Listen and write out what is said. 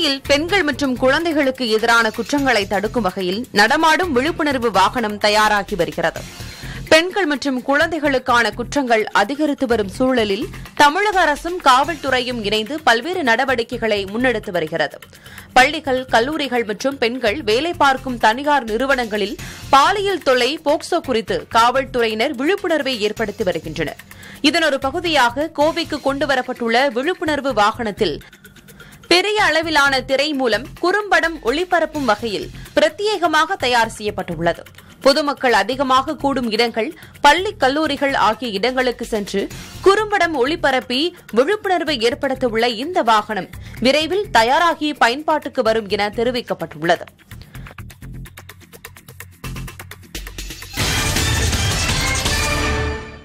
சென்னையில் பெண்கள் மற்றும் குழந்தைகளுக்கு எதிரான குற்றங்களை தடுக்கும் வகையில் நடமாடும் விழிப்புணர்வு வாகனம் தயாராகி வருகிறது பெண்கள் மற்றும் குழந்தைகளுக்கான குற்றங்கள் அதிகரித்து வரும் சூழலில் தமிழக அரசும் காவல்துறையும் இணைந்து பல்வேறு நடவடிக்கைகளை முன்னெடுத்து வருகிறது பள்ளிகள் கல்லூரிகள் மற்றும் பெண்கள் வேலை பார்க்கும் தனியார் நிறுவனங்களில் பாலியல் தொல்லை போக்சோ குறித்து காவல்துறையினர் விழிப்புணர்வை ஏற்படுத்தி வருகின்றனர் இதன் ஒரு பகுதியாக கோவைக்கு கொண்டுவரப்பட்டுள்ள விழிப்புணர்வு வாகனத்தில் பெரிய அளவிலான திரை மூலம் குறும்படம் ஒளிபரப்பும் வகையில் பிரத்யேகமாக தயார் செய்யப்பட்டுள்ளது பொதுமக்கள் அதிகமாக கூடும் இடங்கள் பள்ளி கல்லூரிகள் ஆகிய இடங்களுக்கு சென்று குறும்படம் ஒளிபரப்பி விழிப்புணர்வை ஏற்படுத்த உள்ள இந்த வாகனம் விரைவில் தயாராகி பயன்பாட்டுக்கு வரும் என தெரிவிக்கப்பட்டுள்ளது